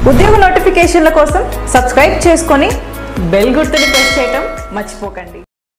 ఉద్యోగ నోటిఫికేషన్ల కోసం సబ్స్క్రైబ్ చేసుకొని బెల్ గుర్తుని ప్రెస్ చేయటం మర్చిపోకండి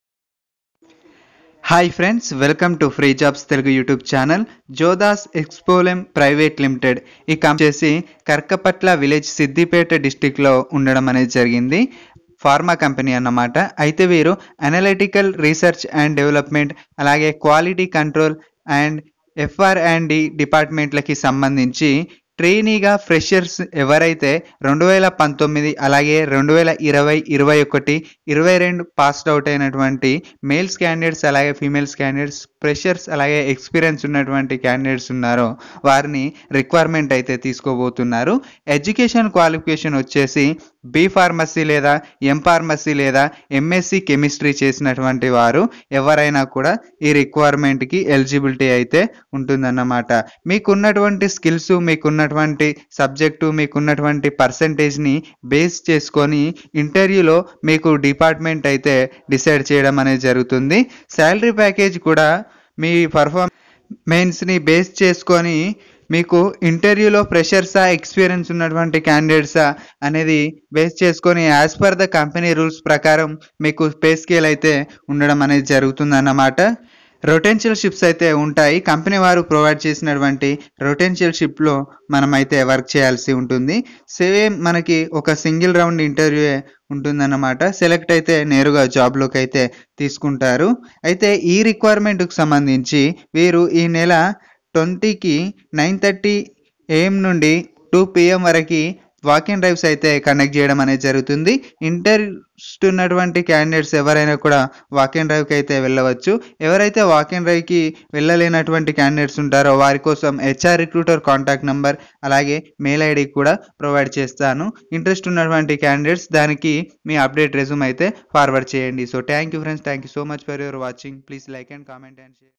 hi friends welcome to free jobs Telugu YouTube channel Jodas Expolem private limited ఈ కంపెనీ వచ్చేసి కర్కపట్ల విలేజ్ సిద్దిపేట డిస్టిక్లో ఉండడం అనేది జరిగింది ఫార్మా కంపెనీ అన్నమాట అయితే వీరు అనలిటికల్ రీసెర్చ్ అండ్ డెవలప్మెంట్ అలాగే quality control and FR and D డిపార్ట్మెంట్లకి సంబంధించి ట్రైనీగా ఫ్రెషర్స్ ఎవరైతే రెండు వేల పంతొమ్మిది అలాగే రెండు వేల ఇరవై ఇరవై ఒకటి ఇరవై రెండు పాస్డ్ అవుట్ అయినటువంటి మేల్స్ క్యాండిడేట్స్ అలాగే ఫీమేల్స్ క్యాండిడేట్స్ ఫ్రెషర్స్ అలాగే ఎక్స్పీరియన్స్ ఉన్నటువంటి క్యాండిడేట్స్ ఉన్నారో వారిని రిక్వైర్మెంట్ అయితే తీసుకోబోతున్నారు ఎడ్యుకేషన్ క్వాలిఫికేషన్ వచ్చేసి బి ఫార్మసీ లేదా ఎం ఫార్మసీ లేదా ఎంఎస్సి కెమిస్ట్రీ చేసినటువంటి వారు ఎవరైనా కూడా ఈ రిక్వైర్మెంట్కి ఎలిజిబిలిటీ అయితే ఉంటుందన్నమాట మీకున్నటువంటి స్కిల్స్ మీకున్నటువంటి సబ్జెక్టు మీకున్నటువంటి పర్సంటేజ్ని బేస్ చేసుకొని ఇంటర్వ్యూలో మీకు డిపార్ట్మెంట్ అయితే డిసైడ్ చేయడం అనేది జరుగుతుంది శాలరీ ప్యాకేజ్ కూడా మీ పర్ఫార్మెన్స్ని బేస్ చేసుకొని మీకు ఇంటర్వ్యూలో ఫ్రెషర్సా ఎక్స్పీరియన్స్ ఉన్నటువంటి క్యాండిడేట్సా అనేది బేస్ చేసుకొని as per the company rules ప్రకారం మీకు పే స్కేల్ అయితే ఉండడం అనేది జరుగుతుందన్నమాట రొటెన్షియల్ షిప్స్ అయితే ఉంటాయి కంపెనీ వారు ప్రొవైడ్ చేసినటువంటి రొటెన్షియల్ షిప్లో మనం అయితే వర్క్ చేయాల్సి ఉంటుంది సేమ్ మనకి ఒక సింగిల్ రౌండ్ ఇంటర్వ్యూ ఉంటుందన్నమాట సెలెక్ట్ అయితే నేరుగా జాబ్లోకి అయితే తీసుకుంటారు అయితే ఈ రిక్వైర్మెంట్కి సంబంధించి వీరు ఈ నెల ట్వంటీకి నైన్ థర్టీ ఏఎం నుండి టూ పిఎం వరకు వాక్ ఇన్ డ్రైవ్స్ అయితే కండక్ట్ చేయడం అనేది జరుగుతుంది ఇంట్రెస్ట్ ఉన్నటువంటి క్యాండిడేట్స్ ఎవరైనా కూడా వాక్ ఇన్ డ్రైవ్కి అయితే వెళ్ళవచ్చు ఎవరైతే వాక్ ఇన్ డ్రైవ్కి వెళ్ళలేనటువంటి క్యాండిడేట్స్ ఉంటారో వారి కోసం హెచ్ఆర్ రిక్రూటర్ కాంటాక్ట్ నెంబర్ అలాగే మెయిల్ ఐడి కూడా ప్రొవైడ్ చేస్తాను ఇంట్రెస్ట్ ఉన్నటువంటి క్యాండిడేట్స్ దానికి మీ అప్డేట్ రెజ్యూమ్ అయితే ఫార్వర్డ్ చేయండి so thank you friends thank you so much for your watching please like and comment and share